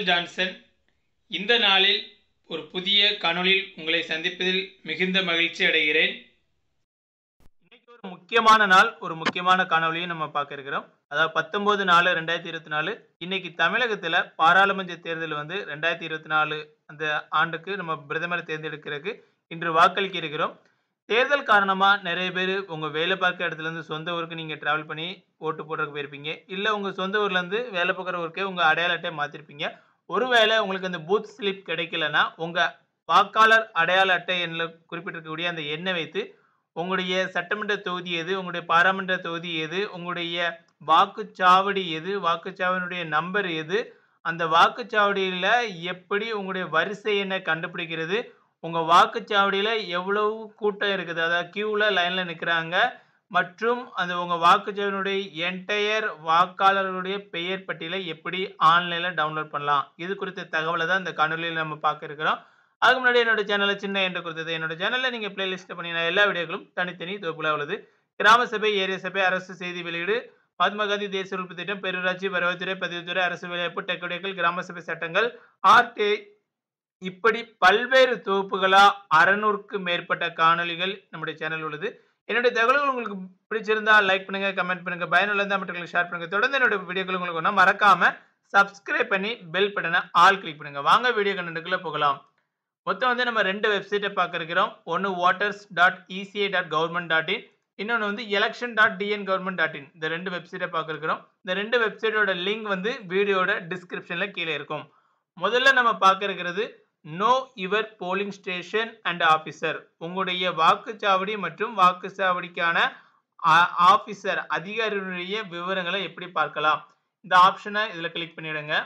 Michael Johnson இந்த நாளில் ஒரு புதிய காணொளியில் உங்களை சந்திப்பதில் மிகுந்த மகிழ்ச்சி அடைகிறேன் இன்னைக்கு ஒரு முக்கியமான நாள் ஒரு முக்கியமான காணொளியை நம்ம பார்க்க இருக்கிறோம் அதாவது பத்தொன்பது நாலு ரெண்டாயிரத்தி இருபத்தி நாலு இன்னைக்கு தமிழகத்தில் பாராளுமன்ற தேர்தல் வந்து ரெண்டாயிரத்தி இருபத்தி நாலு அந்த ஆண்டுக்கு நம்ம பிரதமரை தேர்ந்தெடுக்கிறதுக்கு இன்று வாக்களிக்க இருக்கிறோம் தேர்தல் காரணமாக நிறைய பேர் உங்கள் வேலை பார்க்குற இடத்துலேருந்து சொந்த ஊருக்கு நீங்கள் ட்ராவல் பண்ணி ஓட்டு போடுறதுக்கு போயிருப்பீங்க இல்லை உங்கள் சொந்த ஊர்லேருந்து வேலை பார்க்குற ஊருக்கே உங்கள் அடையாள அட்டையை மாற்றிருப்பீங்க ஒருவேளை உங்களுக்கு அந்த பூத் ஸ்லிப் கிடைக்கலனா உங்கள் வாக்காளர் அடையாள அட்டை எண்ணில் குறிப்பிட்டிருக்கக்கூடிய அந்த எண்ணை வைத்து உங்களுடைய சட்டமன்ற தொகுதி எது உங்களுடைய பாராளுமன்ற தொகுதி எது உங்களுடைய வாக்குச்சாவடி எது வாக்குச்சாவடியுடைய நம்பர் எது அந்த வாக்குச்சாவடியில் எப்படி உங்களுடைய வரிசை எண்ணை கண்டுபிடிக்கிறது உங்கள் வாக்குச்சாவடியில் எவ்வளவு கூட்டம் இருக்குது அதாவது க்யூவில் லைனில் நிற்கிறாங்க மற்றும் அந்த உங்கள் வாக்குச்சாவடியுடைய என்டையர் வாக்காளர்களுடைய பெயர் பட்டியலை எப்படி ஆன்லைனில் டவுன்லோட் பண்ணலாம் இது குறித்த தகவலை தான் இந்த காணொலியில் நம்ம பார்க்க இருக்கிறோம் அதுக்கு முன்னாடி என்னோட சேனலை சின்ன என்று கொடுத்தது என்னோட சேனலில் நீங்கள் பிளேலிஸ்ட் பண்ணின எல்லா வீடியோக்களும் தனித்தனி தொகுப்புல உள்ளது கிராம சபை ஏரிய சபை அரசு செய்தி வெளியீடு மகாத்மா காந்தி தேசிய உறுப்பு திட்டம் பெருராட்சி வருவாய்த்துறை பதிவுத்துறை அரசு வேலைவாய்ப்பு டெக்கடியர்கள் கிராம சபை சட்டங்கள் ஆர்டி இப்படி பல்வேறு தொகுப்புகளா அறநூறுக்கு மேற்பட்ட காணொளிகள் நம்முடைய சேனல் உள்ளது என்னுடைய தகவல்கள் உங்களுக்கு பிடிச்சிருந்தா லைக் பண்ணுங்க கமெண்ட் பண்ணுங்க பயனுள்ள மற்றவங்களுக்கு ஷேர் பண்ணுங்க தொடர்ந்து என்னோட வீடியோக்கள் உங்களுக்கு ஒன்றா மறக்காம சப்ஸ்கிரைப் பண்ணி பெல் பட்டனை ஆல் கிளிக் பண்ணுங்க வாங்க வீடியோ கண்டென்ட்டுக்குள்ள போகலாம் மொத்தம் வந்து நம்ம ரெண்டு வெப்சைட்டை பார்க்க இருக்கிறோம் ஒன்று voters dot ECI dot government dot in இன்னொன்று வந்து election dot TN government dot in இந்த ரெண்டு வெப்சைட்டை பார்க்க இருக்கிறோம் இந்த ரெண்டு வெப்சைட்டோட லிங்க் வந்து வீடியோட டிஸ்கிரிப்ஷனில் கீழே இருக்கும் முதல்ல நம்ம பார்க்க இருக்கிறது know your polling station and officer உங்களுடைய வாக்குச்சாவடி மற்றும் வாக்குச்சாவடிக்கான ஆஃபீஸர் அதிகாரிகளுடைய விவரங்களை எப்படி பார்க்கலாம் இந்த ஆப்ஷனை இதில் கிளிக் பண்ணிடுங்க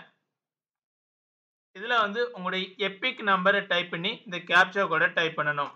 இதில் வந்து உங்களுடைய எப்பிக் நம்பரை டைப் பண்ணி இந்த கேப்சா கோடை டைப் பண்ணணும்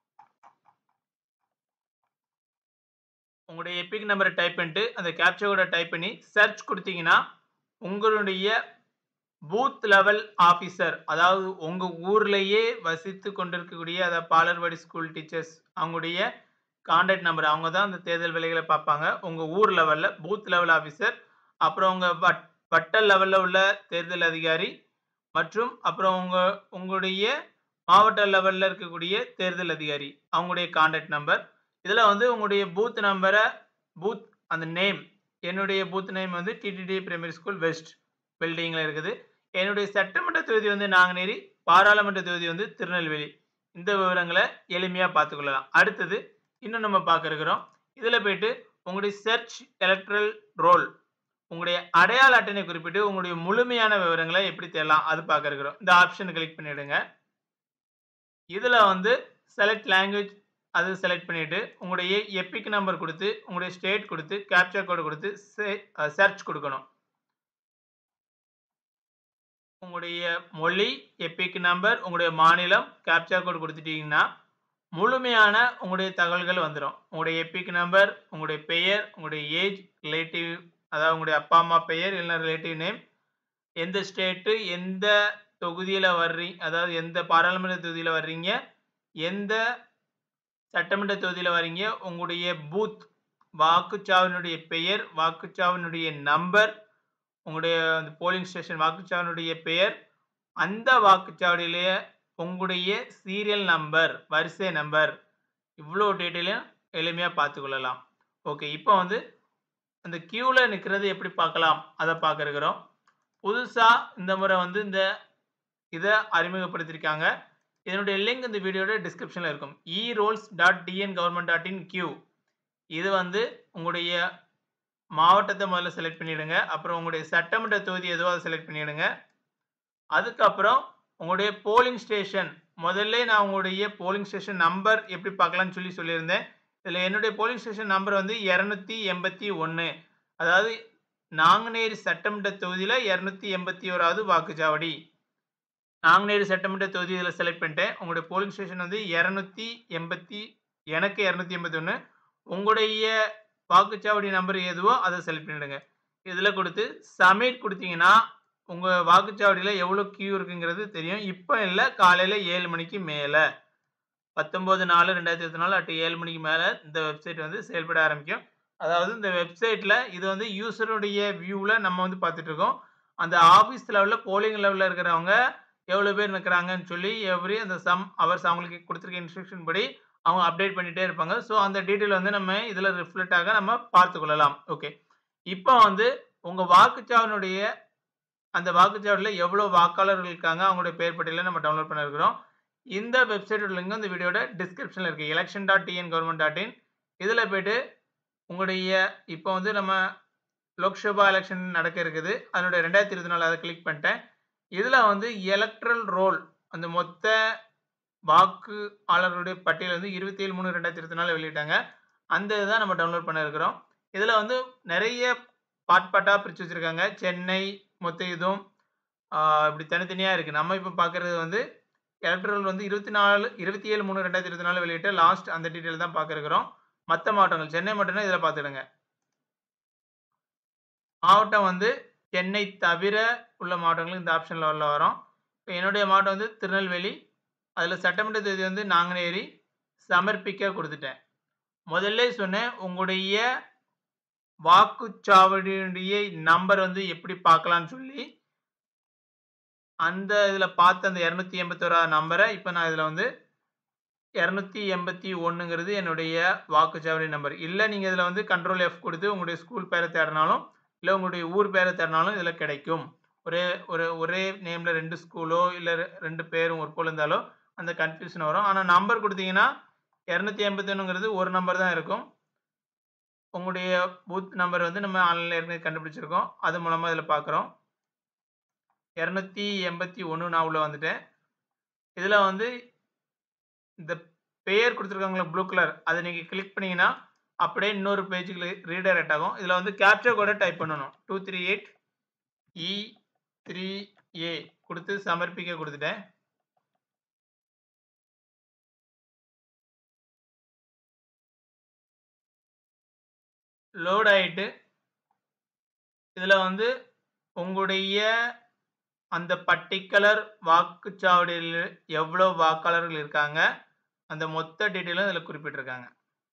உங்களுடைய எப்பிக் நம்பரை டைப் பண்ணிட்டு அந்த கேப்சா கோடை டைப் பண்ணி சர்ச் கொடுத்தீங்கன்னா உங்களுடைய பூத் லெவல் ஆஃபீஸர் அதாவது உங்கள் ஊர்லேயே வசித்து கொண்டிருக்கக்கூடிய அதாவது பாலர்வாடி ஸ்கூல் டீச்சர்ஸ் அவங்களுடைய கான்டாக்ட் நம்பர் அவங்க தான் அந்த தேர்தல் வேலைகளை பார்ப்பாங்க உங்கள் ஊர் லெவலில் பூத் லெவல் ஆஃபீஸர் அப்புறம் உங்கள் வட் வட்ட லெவலில் உள்ள தேர்தல் அதிகாரி மற்றும் அப்புறம் உங்கள் உங்களுடைய மாவட்ட லெவலில் இருக்கக்கூடிய தேர்தல் அதிகாரி அவங்களுடைய கான்டாக்ட் நம்பர் இதில் வந்து உங்களுடைய பூத் நம்பரை பூத் அந்த நேம் என்னுடைய பூத் நேம் வந்து டிடிடி பிரைமரி ஸ்கூல் வெஸ்ட் பில்டிங்கில் இருக்குது என்னுடைய சட்டமன்ற தொகுதி வந்து நாங்குநேரி பாராளுமன்ற தொகுதி வந்து திருநெல்வேலி இந்த விவரங்களை எளிமையாக பார்த்துக்கொள்ளலாம் அடுத்தது இன்னும் நம்ம பார்க்க இருக்கிறோம் இதில் போயிட்டு உங்களுடைய சர்ச் எலக்ட்ரல் ரோல் உங்களுடைய அடையாள அட்டனை குறிப்பிட்டு உங்களுடைய முழுமையான விவரங்களை எப்படி தேடலாம் அது பார்க்க இருக்கிறோம் இந்த ஆப்ஷனை கிளிக் பண்ணிவிடுங்க இதில் வந்து செலக்ட் லாங்குவேஜ் அது செலக்ட் பண்ணிவிட்டு உங்களுடைய எப்பிக் நம்பர் கொடுத்து உங்களுடைய ஸ்டேட் கொடுத்து கேப்சர் கோடு கொடுத்து சர்ச் கொடுக்கணும் உங்களுடைய மொழி எப்பிக் நம்பர் உங்களுடைய மாநிலம் கேப்சர் கோடு கொடுத்துட்டீங்கன்னா முழுமையான உங்களுடைய தகவல்கள் வந்துடும் உங்களுடைய எப்பிக் நம்பர் உங்களுடைய பெயர் உங்களுடைய ஏஜ் ரிலேட்டிவ் அதாவது உங்களுடைய அப்பா அம்மா பெயர் இல்லைன்னா ரிலேட்டிவ் நேம் எந்த ஸ்டேட்டு எந்த தொகுதியில் வர்றீங்க அதாவது எந்த பாராளுமன்ற தொகுதியில் வர்றீங்க எந்த சட்டமன்ற தொகுதியில் வர்றீங்க உங்களுடைய பூத் வாக்குச்சாவனுடைய பெயர் வாக்குச்சாவனுடைய நம்பர் உங்களுடைய அந்த போலிங் ஸ்டேஷன் வாக்குச்சாவனுடைய பெயர் அந்த வாக்குச்சாவடியிலேயே உங்களுடைய சீரியல் நம்பர் வரிசை நம்பர் இவ்வளோ டீட்டெயிலையும் எளிமையாக பார்த்துக்கொள்ளலாம் ஓகே இப்போ வந்து அந்த க்யூவில் நிற்கிறது எப்படி பார்க்கலாம் அதை பார்க்க இருக்கிறோம் புதுசாக இந்த முறை வந்து இந்த இதை அறிமுகப்படுத்தியிருக்காங்க இதனுடைய லிங்க் இந்த வீடியோட டிஸ்கிரிப்ஷனில் இருக்கும் e rolls dot TN government dot in கியூ இது வந்து உங்களுடைய மாவட்டத்தை முதல்ல செலக்ட் பண்ணிவிடுங்க அப்புறம் உங்களுடைய சட்டமன்ற தொகுதி எதுவோ அதை செலக்ட் பண்ணிவிடுங்க அதுக்கப்புறம் உங்களுடைய போலிங் ஸ்டேஷன் முதல்ல நான் உங்களுடைய போலிங் ஸ்டேஷன் நம்பர் எப்படி பார்க்கலான்னு சொல்லி சொல்லியிருந்தேன் இதில் என்னுடைய போலிங் ஸ்டேஷன் நம்பர் வந்து இரநூத்தி எண்பத்தி ஒன்று அதாவது நாங்குநேரி சட்டமன்ற தொகுதியில் இரநூத்தி எண்பத்தி ஓராவது வாக்குச்சாவடி நாங்குநேரி சட்டமன்ற தொகுதி இதில் செலக்ட் பண்ணிட்டேன் உங்களுடைய போலிங் ஸ்டேஷன் வந்து இரநூத்தி எண்பத்தி எனக்கு இரநூத்தி எண்பத்தி ஒன்று உங்களுடைய வாக்குச்சாவடி நம்பர் எதுவோ அதை செலக்ட் பண்ணிவிடுங்க இதில் கொடுத்து சப்மிட் கொடுத்தீங்கன்னா உங்கள் வாக்குச்சாவடியில் எவ்வளோ கியூ இருக்குங்கிறது தெரியும் இப்போ இல்லை காலையில் ஏழு மணிக்கு மேலே பத்தொம்போது நாலு ரெண்டாயிரத்தி இருபத்தி நாலு அட்டு ஏழு மணிக்கு மேலே இந்த வெப்சைட் வந்து செயல்பட ஆரம்பிக்கும் அதாவது இந்த வெப்சைட்டில் இது வந்து யூசருடைய வியூவில் நம்ம வந்து பார்த்துட்ருக்கோம் அந்த ஆஃபீஸ் லெவலில் போலிங் லெவலில் இருக்கிறவங்க எவ்வளோ பேர் நிற்கிறாங்கன்னு சொல்லி எவ்ரி அந்த சம் அவர்ஸ் அவங்களுக்கு கொடுத்துருக்க இன்ஸ்ட்ரக்ஷன் படி அவங்க அப்டேட் பண்ணிகிட்டே இருப்பாங்க ஸோ அந்த டீட்டெயில் வந்து நம்ம இதில் ரிஃப்ளெக்ட் ஆக நம்ம பார்த்து கொள்ளலாம் ஓகே இப்போ வந்து உங்கள் வாக்குச்சாவனுடைய அந்த வாக்குச்சாவடியில் எவ்வளோ வாக்காளர்கள் இருக்காங்க அவங்களுடைய பெயர் பட்டியலை நம்ம டவுன்லோட் பண்ணிருக்கிறோம் இந்த வெப்சைட்டோட லிங்க் இந்த வீடியோட டிஸ்கிரிப்ஷனில் இருக்குது election dot TN government dot in இதில் போய்ட்டு உங்களுடைய இப்போ வந்து நம்ம லோக்சபா எலெக்ஷன் நடக்க இருக்குது அதனுடைய ரெண்டாயிரத்தி இருபத்தி நாலு அதை கிளிக் பண்ணிட்டேன் இதில் வந்து எலக்ட்ரல் ரோல் அந்த மொத்த வாக்குயாளர்களுடைய பட்டியல் வந்து இருபத்தி ஏழு மூணு ரெண்டாயிரத்தி இருபத்தி நாலு வெளியிட்டாங்க அந்த இதுதான் நம்ம டவுன்லோட் பண்ண இருக்கிறோம் இதில் வந்து நிறைய பாட் பாட்டாக பிரித்து வச்சுருக்காங்க சென்னை மொத்த இதுவும் இப்படி தனித்தனியாக இருக்குது நம்ம இப்போ பார்க்குறது வந்து எலக்ட்ரல் வந்து இருபத்தி நாலு இருபத்தி ஏழு மூணு ரெண்டாயிரத்தி இருபத்தி நாலு வெளியிட்ட லாஸ்ட் அந்த டீட்டெயில் தான் பார்க்குறோம் மற்ற மாவட்டங்கள் சென்னை மட்டும்தான் இதில் பார்த்துடுங்க மாவட்டம் வந்து சென்னை தவிர உள்ள மாவட்டங்களுக்கு இந்த ஆப்ஷனில் உள்ள வரும் இப்போ என்னுடைய மாவட்டம் வந்து திருநெல்வேலி அதில் சட்டமன்ற தேதி வந்து நாங்குநேரி சமர்ப்பிக்க கொடுத்துட்டேன் முதல்ல சொன்னேன் உங்களுடைய வாக்குச்சாவடியுடைய நம்பர் வந்து எப்படி பார்க்கலான்னு சொல்லி அந்த இதில் பார்த்த அந்த இரநூத்தி எண்பத்தோரா நம்பரை இப்போ நான் இதில் வந்து இரநூத்தி எண்பத்தி ஒன்றுங்கிறது என்னுடைய வாக்குச்சாவடி நம்பர் இல்லை நீங்கள் இதில் வந்து கண்ட்ரோல் எஃப் கொடுத்து உங்களுடைய ஸ்கூல் பேரை தேடினாலும் இல்லை உங்களுடைய ஊர் பேரை தேடினாலும் இதில் கிடைக்கும் ஒரே ஒரு ஒரே நேமில் ரெண்டு ஸ்கூலோ இல்லை ரெண்டு பேரும் ஒரு போல் இருந்தாலோ அந்த கன்ஃபியூஷன் வரும் ஆனால் நம்பர் கொடுத்தீங்கன்னா இரநூத்தி எண்பத்தி ஒன்றுங்கிறது ஒரு நம்பர் தான் இருக்கும் உங்களுடைய பூத் நம்பர் வந்து நம்ம ஆன்லைனில் ஏற்கனவே கண்டுபிடிச்சிருக்கோம் அது மூலமாக இதில் பார்க்குறோம் இரநூத்தி எண்பத்தி ஒன்று நான் உள்ளே வந்துட்டேன் இதில் வந்து இந்த பெயர் கொடுத்துருக்காங்களா ப்ளூ கலர் அதை நீங்கள் கிளிக் பண்ணிங்கன்னா அப்படியே இன்னொரு பேஜுக்கு ரீடைரக்ட் ஆகும் இதில் வந்து கேப்சர் கோடை டைப் பண்ணணும் two three eight E three A கொடுத்து சமர்ப்பிக்க கொடுத்துட்டேன் லோட் ஆகிட்டு இதில் வந்து உங்களுடைய அந்த பர்டிகுலர் வாக்குச்சாவடியில் எவ்வளோ வாக்காளர்கள் இருக்காங்க அந்த மொத்த டீட்டெயிலும் இதில் குறிப்பிட்டிருக்காங்க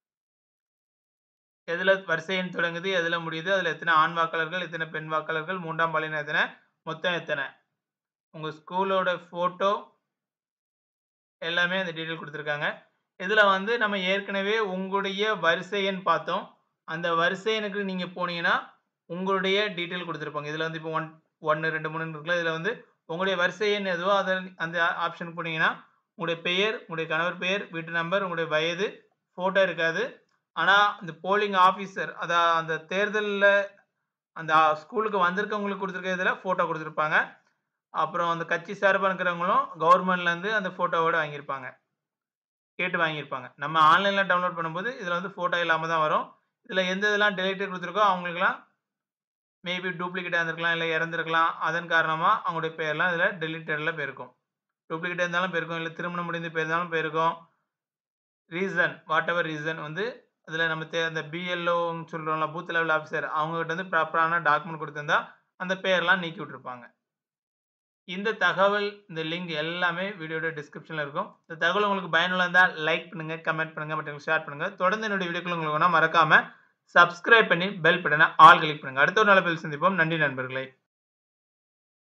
எதில் வரிசை எண் தொடங்குது எதில் முடியுது அதில் எத்தனை ஆண் வாக்காளர்கள் எத்தனை பெண் வாக்காளர்கள் மூன்றாம் பாலினம் எத்தனை மொத்தம் எத்தனை உங்கள் ஸ்கூலோட ஃபோட்டோ எல்லாமே அந்த டீட்டெயில் கொடுத்துருக்காங்க இதில் வந்து நம்ம ஏற்கனவே உங்களுடைய வரிசை எண் பார்த்தோம் அந்த வரிசை எண்ணுக்கு நீங்கள் போனீங்கன்னா உங்களுடைய டீட்டெயில் கொடுத்துருப்பாங்க இதில் வந்து இப்போ ஒன் ஒன்று ரெண்டு மூணு இருக்குல்ல இதில் வந்து உங்களுடைய வரிசை எண் எதுவோ அதை அந்த ஆப்ஷன் போனீங்கன்னா உங்களுடைய பெயர் உங்களுடைய கணவர் பெயர் வீட்டு நம்பர் உங்களுடைய வயது ஃபோட்டோ இருக்காது ஆனால் இந்த போலிங் ஆஃபீஸர் அதான் அந்த தேர்தலில் அந்த ஸ்கூலுக்கு வந்திருக்கவங்களுக்கு கொடுத்துருக்க இதில் ஃபோட்டோ கொடுத்துருப்பாங்க அப்புறம் அந்த கட்சி சார்பாக இருக்கிறவங்களும் கவர்மெண்ட்லேருந்து அந்த ஃபோட்டோவோட வாங்கியிருப்பாங்க கேட்டு வாங்கியிருப்பாங்க நம்ம ஆன்லைனில் டவுன்லோட் பண்ணும்போது இதில் வந்து ஃபோட்டோ இல்லாமல் தான் வரும் இதில் எந்த இதெல்லாம் டெலிட்டட் கொடுத்துருக்கோ அவங்களுக்குலாம் மேபி டூப்ளிகேட்டாக இருந்திருக்கலாம் இல்லை இறந்துருக்கலாம் அதன் காரணமாக அவங்களுடைய பேர்லாம் இதில் டெலிட்டடில் போயிருக்கும் டூப்ளிகேட்டாக இருந்தாலும் போயிருக்கும் இல்லை திருமணம் முடிந்து போயிருந்தாலும் போயிருக்கும் ரீசன் வாட் எவர் ரீசன் வந்து அதில் நம்ம தே அந்த பிஎல்ஓன்னு சொல்கிறோம்ல பூத் லெவல் ஆஃபீஸர் அவங்ககிட்ட வந்து ப்ராப்பரான டாக்குமெண்ட் கொடுத்துருந்தா அந்த பேர்லாம் நீக்கி விட்டுருப்பாங்க இந்த தகவல் இந்த லிங்க் எல்லாமே வீடியோட டிஸ்கிரிப்ஷனில் இருக்கும் இந்த தகவல் உங்களுக்கு பயனுள்ள இருந்தால் லைக் பண்ணுங்கள் கமெண்ட் பண்ணுங்கள் மற்றவங்களுக்கு ஷேர் பண்ணுங்கள் தொடர்ந்து என்னுடைய வீடியோக்கள் உங்களுக்கு வேணால் மறக்காமல் சப்ஸ்கிரைப் பண்ணி பெல் பட்டனை ஆல் கிளிக் பண்ணுங்கள் அடுத்த ஒரு நல்ல பெல் சந்திப்போம் நன்றி நண்பர்களே